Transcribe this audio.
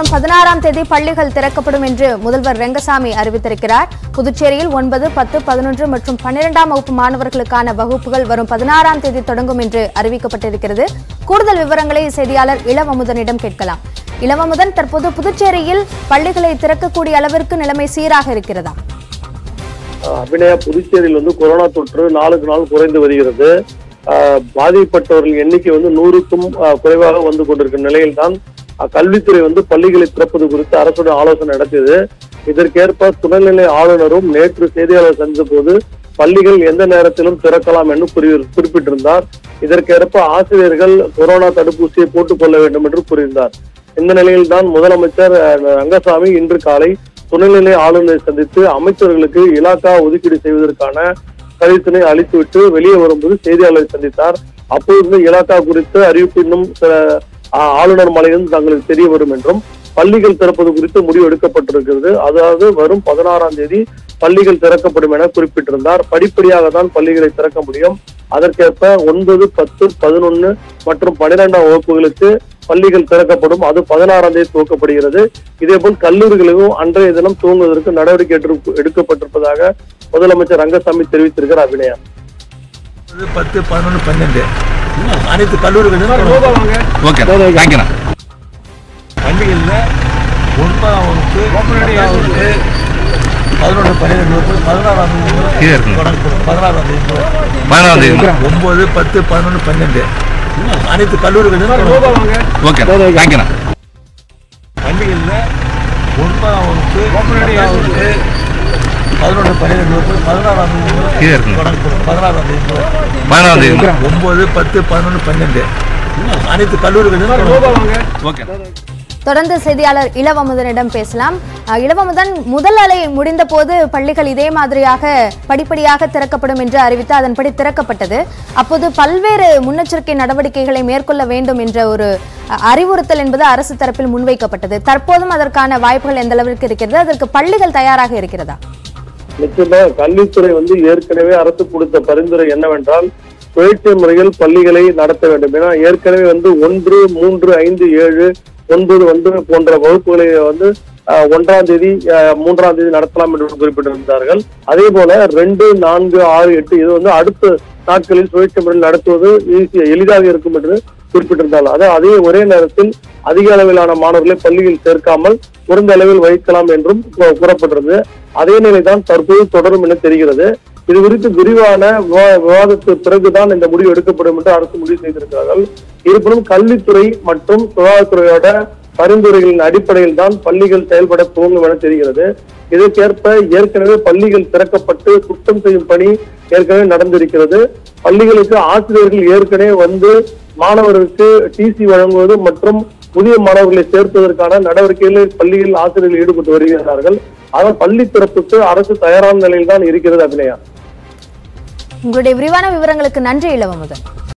வரும் பதினாறாம் தேதி பள்ளிகள் திறக்கப்படும் என்று முதல்வர் ரெங்கசாமி அறிவித்திருக்கிறார் புதுச்சேரியில் ஒன்பது பத்து பதினொன்று மற்றும் பன்னிரெண்டாம் வகுப்பு மாணவர்களுக்கான வகுப்புகள் வரும் பதினாறாம் தேதி தொடங்கும் என்று அறிவிக்கப்பட்டிருக்கிறது கூடுதல் விவரங்களை செய்தியாளர் இளவமுதனிடம் கேட்கலாம் இளவமுதன் தற்போது புதுச்சேரியில் பள்ளிகளை திறக்கக்கூடிய அளவிற்கு நிலைமை சீராக இருக்கிறதா அபிநயா புதுச்சேரியில் வந்து கொரோனா தொற்று நாளுக்கு நாள் குறைந்து வருகிறது ஆஹ் பாதிக்கப்பட்டவர்கள் எண்ணிக்கை வந்து நூறுக்கும் ஆஹ் குறைவாக வந்து கொண்டிருக்கும் நிலையில்தான் அஹ் கல்வித்துறை வந்து பள்ளிகளை திறப்பது குறித்து அரசுடன் ஆலோசனை நடத்தியது இதற்கேற்ப துணைநிலை ஆளுநரும் நேற்று செய்தியாளர் சந்தித்த போது பள்ளிகள் எந்த நேரத்திலும் திறக்கலாம் என்று குறி- குறிப்பிட்டிருந்தார் இதற்கேற்ப ஆசிரியர்கள் கொரோனா தடுப்பூசியை போட்டுக் கொள்ள வேண்டும் என்று கூறியிருந்தார் இந்த நிலையில் தான் முதலமைச்சர் அஹ், ரங்கசாமி இன்று காலை துணைநிலை ஆளுநரை சந்தித்து அமைச்சர்களுக்கு இலாக்கா ஒதுக்கீடு செய்வதற்கான கடிதத்தினை அளித்துவிட்டு வெளியே வரும்போது செய்தியாளரை சந்தித்தார் அப்போது இலாக்கா குறித்து அறிவிப்பு இன்னும் சில ஆ- ஆளுநர் மலையிலும் தங்களுக்கு தெரிய வரும் என்றும் பள்ளிகள் திறப்பது குறித்து முடிவு எடுக்கப்பட்டிருக்கிறது அதாவது வரும் பதினாறாம் தேதி பள்ளிகள் திறக்கப்படும் என குறிப்பிட்டிருந்தார் படிப்படியாக தான் பள்ளிகளை திறக்க முடியும் அதற்கேற்ப ஒன்பது பத்து பதினொன்னு மற்றும் பன்னிரெண்டாம் வகுப்புகளுக்கு பள்ளிகள் திறக்கப்படும் அது பதினாறாம் தேதி துவக்கப்படுகிறது இதேபோல் கல்லூரிகளிலும் அன்றைய தினம் துவங்குவதற்கு நடவடிக்கை எடுத்து- எடுக்கப்பட்டிருப்பதாக முதலமைச்சர் ரங்கசாமி தெரிவித்திருக்கிறார் அபிநயா இது பத்து பதினொன்று பன்னெண்டு அனைத்து கல்லூரிகளிலும் ஓகே தேங்க்யூண்ணா பள்ளிகளில் ஒன்பதாம் வகுப்பு பத்தாம் வகுப்பு பதினொன்று பன்னிரெண்டு வகுப்பு பதினாறாம் வகுப்பு கீழே இருக்குங்க. தொடங்கப்படும் பதினாறாம் தேதி பதினாறாம் தேதி ஒன்பது பத்து பதினொன்று பன்னெண்டு அனைத்து கல்லூரிகளிலும் ஓகே தேங்க்யூண்ணா பள்ளிகளில் ஒன்பதாம் வகுப்பு பத்தாம் வகுப்பு பதினொன்று பன்னிரெண்டு வகுப்பு பதினாறாம் வகுப்பு கீழே இருக்குங்க. தொடங்கப்படும் பதினாறாம் தேதி பதினாறாம் தேதி ஒன்பது பத்து பதினொன்று பன்னெண்டு அனைத்து கல்லூரிகளிலும் ஓகே தொடர்ந்து செய்தியாளர் இளவமுதனிடம் பேசலாம் அஹ், இளவமுதன் முதல் அலை முடிந்த போது பள்ளிகள் இதே மாதிரியாக படிப்படியாக திறக்கப்படும் என்று அறிவித்து அதன்படி திறக்கப்பட்டது அப்போது பல்வேறு முன்னெச்சரிக்கை நடவடிக்கைகளை மேற்கொள்ள வேண்டும் என்ற ஒரு அஹ், அறிவுறுத்தல் என்பது அரசு தரப்பில் முன்வைக்கப்பட்டது தற்போதும் அதற்கான வாய்ப்புகள் எந்த அளவிற்கு இருக்கிறது அதற்கு பள்ளிகள் தயாராக இருக்கிறதா நிச்சயமா கல்வித்துறை வந்து ஏற்கனவே அரசு கொடுத்த பரிந்துரை என்னவென்றால் சுழற்சி முறையில் பள்ளிகளை நடத்த வேண்டும் ஏன்னா ஏற்கனவே வந்து ஒன்று மூன்று ஐந்து ஏழு ஒன்பது வந்து போன்ற வகுப்புகளை வந்து ஆஹ், ஒன்றாம் தேதி ஆஹ், மூன்றாம் தேதி நடத்தலாம் என்று குறிப்பிட்டிருந்தார்கள் அதே போல ரெண்டு நான்கு ஆறு எட்டு இது வந்து அடுத்த நாட்களில் சுழற்சி முறையில் நடத்துவது ஈஸியா எளிதாக இருக்கும் என்று குறிப்பிட்டிருந்தார்கள் அதாவது அதே ஒரே நேரத்தில் அதிக அளவிலான மாணவர்களை பள்ளியில் சேர்க்காமல் குறைந்த அளவில் வைக்கலாம் என்றும் கூ- கூறப்பட்டிருந்தது அதே நிலைதான் தற்போது தொடரும் என தெரிகிறது இது குறித்து விரிவான விவா- விவாதத்துக்கு பிறகுதான் இந்த முடிவு எடுக்கப்படும் என்று அரசு முடிவு செய்திருக்கிறார்கள் இருப்பினும் கல்வித்துறை மற்றும் சுகாதாரத்துறையோட பரிந்துரைகளின் அடிப்படையில் தான் பள்ளிகள் செயல்பட துவங்கும் என தெரிகிறது இதற்கேற்ப ஏற்கனவே பள்ளிகள் திறக்கப்பட்டு சுத்தம் செய்யும் பணி ஏற்கனவே நடந்திருக்கிறது பள்ளிகளுக்கு ஆசிரியர்கள் ஏற்கனவே வந்து மாணவர்களுக்கு டிசி வழங்குவது மற்றும் புதிய மாணவர்களை சேர்ப்பதற்கான நடவடிக்கைகளில் பள்ளியில் ஆசிரியர்கள் ஈடுபட்டு வருகிறார்கள் ஆனால் பள்ளி திறப்புக்கு அரசு தயாரான நிலையில் தான் இருக்கிறது அபிநயா உங்களுடைய விரிவான விவரங்களுக்கு நன்றி இளவமுதன்